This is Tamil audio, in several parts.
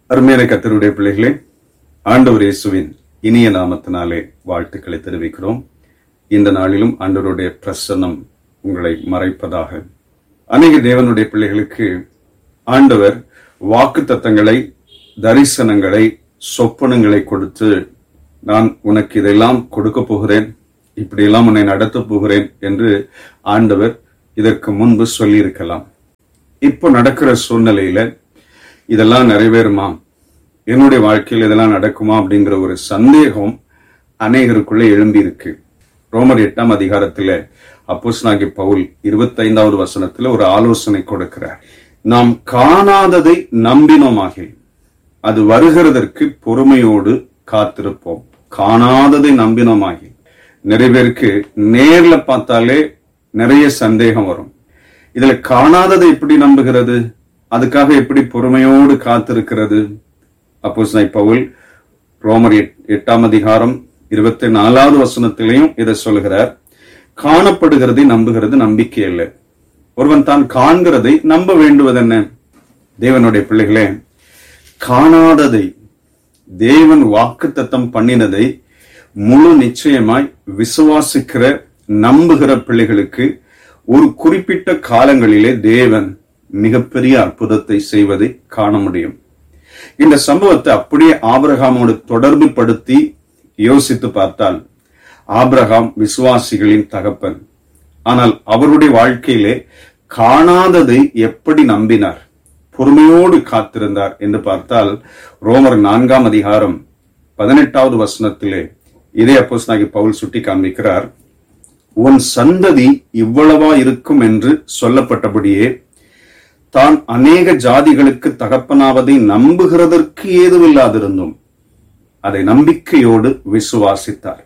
அருமையான கத்தருடைய பிள்ளைகளே ஆண்டவர் இயேசுவின் இனிய நாமத்தினாலே வாழ்த்துக்களை தெரிவிக்கிறோம் இந்த நாளிலும் ஆண்டவருடைய பிரசன்னம் உங்களை மறைப்பதாக அநேக தேவனுடைய பிள்ளைகளுக்கு ஆண்டவர் வாக்கு தத்தங்களை தரிசனங்களை சொப்பனங்களை கொடுத்து நான் உனக்கு இதெல்லாம் கொடுக்க போகிறேன் இப்படியெல்லாம் உன்னை நடத்தப் போகிறேன் என்று ஆண்டவர் இதற்கு முன்பு சொல்லியிருக்கலாம் இப்போ நடக்கிற சூழ்நிலையில இதெல்லாம் நிறைவேறுமா என்னுடைய வாழ்க்கையில் இதெல்லாம் நடக்குமா அப்படிங்கிற ஒரு சந்தேகம் அநேகருக்குள்ளே எழும்பி இருக்கு ரோமர் எட்டாம் அதிகாரத்துல அப்போஸ்தலனாகிய பவுல் இருபத்தைந்தாவது வசனத்துல ஒரு ஆலோசனை கொடுக்கிறார் நாம் காணாததை நம்பினோமாகில் அது வருகிறதற்கு பொறுமையோடு காத்திருப்போம் காணாததை நம்பினோமாகி நிறைய பேருக்கு நேர்ல பார்த்தாலே நிறைய சந்தேகம் வரும் இதுல காணாததை எப்படி நம்புகிறது அதுக்காக எப்படி பொறுமையோடு காத்திருக்கிறது அப்போ பவுல் ரோமர் எட்- எட்டாம் அதிகாரம் இருபத்தி நாலாவது வசனத்திலையும் இதை சொல்கிறார் காணப்படுகிறதை நம்புகிறது நம்பிக்கை இல்லை ஒருவன் தான் காண்கிறதை நம்ப வேண்டுவதென்ன தேவனுடைய பிள்ளைகளே காணாததை தேவன் வாக்குத்தத்தம் பண்ணினதை முழு நிச்சயமாய் விசுவாசிக்கிற நம்புகிற பிள்ளைகளுக்கு ஒரு குறிப்பிட்ட காலங்களிலே தேவன் மிகப்பெரிய அற்புதத்தை செய்வதை காண முடியும் இந்த சம்பவத்தை அப்படியே ஆபிரகாமோடு தொடர்பு படுத்தி யோசித்து பார்த்தால் ஆபிரகாம் விசுவாசிகளின் தகப்பன் ஆனால் அவருடைய வாழ்க்கையிலே காணாததை எப்படி நம்பினார் பொறுமையோடு காத்திருந்தார் என்று பார்த்தால் ரோமர் நான்காம் அதிகாரம் பதினெட்டாவது வசனத்திலே இதே அப்போஸ்தலனாகிய பவுல் சுட்டி காண்பிக்கிறார் உன் சந்ததி இவ்வளவா இருக்கும் என்று சொல்லப்பட்டபடியே தான் அநேக ஜாதிகளுக்கு தகப்பனாவதை நம்புகிறதற்கு ஏதுவில்லாதிருந்தும் அதை நம்பிக்கையோடு விசுவாசித்தார்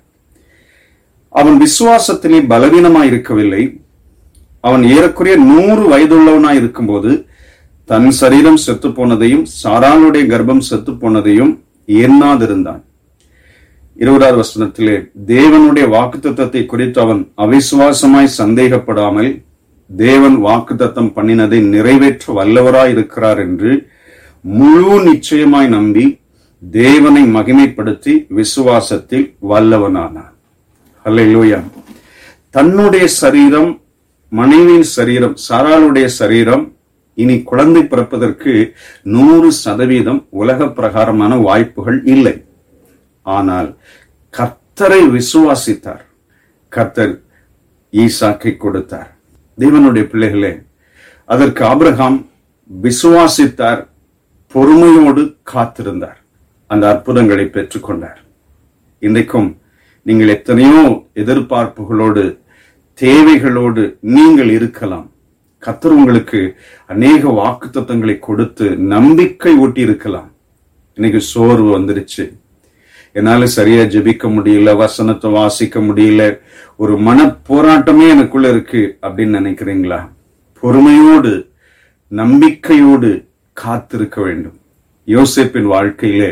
அவன் விசுவாசத்திலே பலவீனமாய் இருக்கவில்லை அவன் ஏறக்குறைய நூறு வயதுள்ளவனாய் இருக்கும்போது தன் சரீரம் செத்து போனதையும் சாராளுடைய கர்ப்பம் செத்து போனதையும் எண்ணாதிருந்தான் இருபதாவது வசனத்திலே தேவனுடைய வாக்குத்தத்தத்தை குறித்து அவன் அவிசுவாசமாய் சந்தேகப்படாமல் தேவன் வாக்குத்தத்தம் பண்ணினதை நிறைவேற்ற வல்லவராய் இருக்கிறார் என்று முழு நிச்சயமாய் நம்பி தேவனை மகிமைப்படுத்தி விசுவாசத்தில் வல்லவனானான் அல்லேலூயா தன்னுடைய சரீரம் மனைவியின் சரீரம் சாராளுடைய சரீரம் இனி குழந்தை பிறப்பதற்கு நூறு சதவீதம் உலக பிரகாரமான வாய்ப்புகள் இல்லை ஆனால் கர்த்தரை விசுவாசித்தார் கர்த்தர் ஈசாக்கை கொடுத்தார் தேவனுடைய பிள்ளைகளே அதற்கு ஆபிரகாம் விசுவாசித்தார் பொறுமையோடு காத்திருந்தார் அந்த அற்புதங்களை பெற்றுக்கொண்டார் இன்றைக்கும் நீங்கள் எத்தனையோ எதிர்பார்ப்புகளோடு தேவைகளோடு நீங்கள் இருக்கலாம் கர்த்தர் உங்களுக்கு அநேக வாக்குத்தத்தங்களை கொடுத்து நம்பிக்கை ஊட்டி இருக்கலாம் இன்னைக்கு சோர்வு வந்துருச்சு என்னால சரியா ஜெபிக்க முடியல வசனத்தை வாசிக்க முடியல ஒரு மன போராட்டமே எனக்குள்ள இருக்கு அப்படின்னு நினைக்கிறீங்களா பொறுமையோடு நம்பிக்கையோடு காத்திருக்க வேண்டும் யோசேப்பின் வாழ்க்கையிலே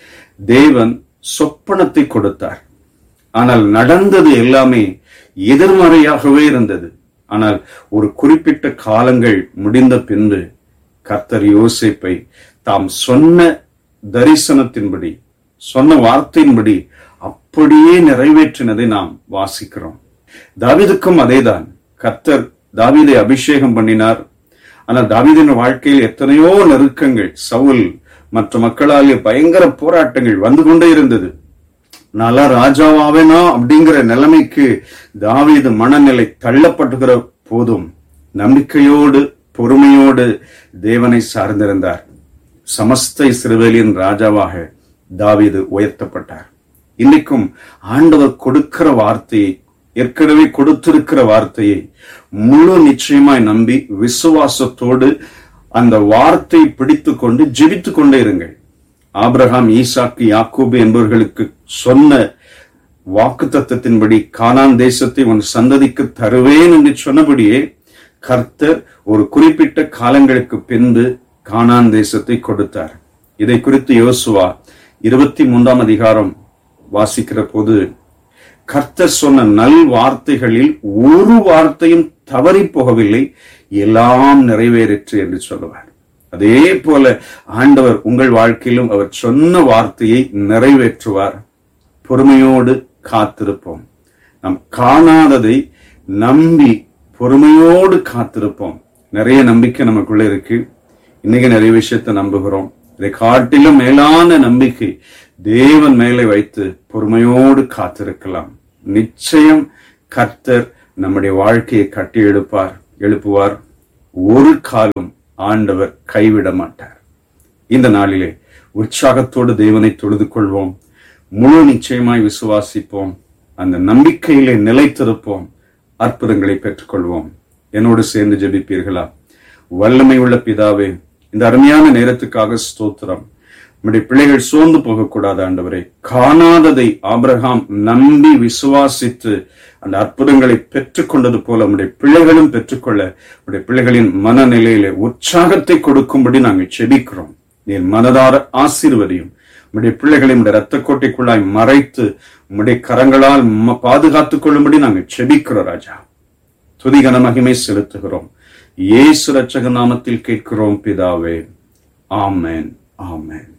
தேவன் சொப்பனத்தை கொடுத்தார் ஆனால் நடந்தது எல்லாமே எதிர்மறையாகவே இருந்தது ஆனால் ஒரு குறிப்பிட்ட காலங்கள் முடிந்த பின்பு கர்த்தர் யோசேப்பை தாம் சொன்ன தரிசனத்தின்படி சொன்ன வார்த்தையின்படி அப்படியே நிறைவேற்றினதை நாம் வாசிக்கிறோம் தாவீதுக்கும் அதேதான் கர்த்தர் தாவீதை அபிஷேகம் பண்ணினார் ஆனால் தாவீதின் வாழ்க்கையில் எத்தனையோ நெருக்கங்கள் சவுல் மற்ற மக்களாலே பயங்கர போராட்டங்கள் வந்து கொண்டே இருந்தது நல்லா ராஜாவாவேனா அப்படிங்கிற நிலைமைக்கு தாவீது மனநிலை தள்ளப்பட்டுகிற போதும் நம்பிக்கையோடு பொறுமையோடு தேவனை சார்ந்திருந்தார் சமஸ்த இஸ்ரவேலின் ராஜாவாக தாவீது உயர்த்தப்பட்டார் இன்னைக்கும் ஆண்டவர் கொடுக்கிற வார்த்தையை ஏற்கனவே கொடுத்திருக்கிற வார்த்தையை முழு நிச்சயமாய் நம்பி விசுவாசத்தோடு அந்த வார்த்தை பிடித்துக் கொண்டு ஜெபித்துக் கொண்டே இருங்கள் ஆபிரகாம் ஈசாக்கு யாக்கூபு என்பவர்களுக்கு சொன்ன வாக்கு தத்தத்தின்படி கானான் தேசத்தை உன் சந்ததிக்கு தருவேன் என்று சொன்னபடியே கர்த்தர் ஒரு குறிப்பிட்ட காலங்களுக்கு பின்பு கானான் தேசத்தை கொடுத்தார் இதை குறித்து யோசுவா இருபத்தி மூன்றாம் அதிகாரம் வாசிக்கிற போது கர்த்தர் சொன்ன நல் வார்த்தைகளில் ஒரு வார்த்தையும் தவறி போகவில்லை எல்லாம் நிறைவேறிற்று என்று சொல்லுவார் அதே போல ஆண்டவர் உங்கள் வாழ்க்கையிலும் அவர் சொன்ன வார்த்தையை நிறைவேற்றுவார் பொறுமையோடு காத்திருப்போம் நாம் காணாததை நம்பி பொறுமையோடு காத்திருப்போம் நிறைய நம்பிக்கை நமக்குள்ள இருக்கு இன்னைக்கு நிறைய விஷயத்தை நம்புகிறோம் இதை காட்டிலும் மேலான நம்பிக்கை தேவன் மேலே வைத்து பொறுமையோடு காத்திருக்கலாம் நிச்சயம் கர்த்தர் நம்முடைய வாழ்க்கையை கட்டி எழுப்பார் எழுப்புவார் ஒரு காலம் ஆண்டவர் கைவிட மாட்டார் இந்த நாளிலே உற்சாகத்தோடு தேவனை தொழுது கொள்வோம் முழு நிச்சயமாய் விசுவாசிப்போம் அந்த நம்பிக்கையிலே நிலைத்திருப்போம் அற்புதங்களை பெற்றுக்கொள்வோம் என்னோடு சேர்ந்து ஜெபிப்பீர்களா வல்லமை உள்ள பிதாவே இந்த அருமையான நேரத்துக்காக ஸ்தோத்திரம் நம்முடைய பிள்ளைகள் சோர்ந்து போகக்கூடாது ஆண்டவரே காணாததை ஆபிரகாம் நம்பி விசுவாசித்து அந்த அற்புதங்களை பெற்றுக்கொண்டது போல நம்முடைய பிள்ளைகளும் பெற்றுக்கொள்ள நம்முடைய பிள்ளைகளின் மனநிலையில உற்சாகத்தை கொடுக்கும்படி நாங்கள் செபிக்கிறோம் நீர் மனதார ஆசீர்வதியும் உம்முடைய பிள்ளைகளை உடைய ரத்த கோட்டைக்குள்ளாய் மறைத்து உம்முடைய கரங்களால் ம- பாதுகாத்துக் கொள்ளும்படி நாங்கள் செபிக்கிறோம் ராஜா துதிகன மகிமை செலுத்துகிறோம் இயேசு ரட்சக நாமத்தில் கேட்கிறோம் பிதாவே ஆமென் ஆமென்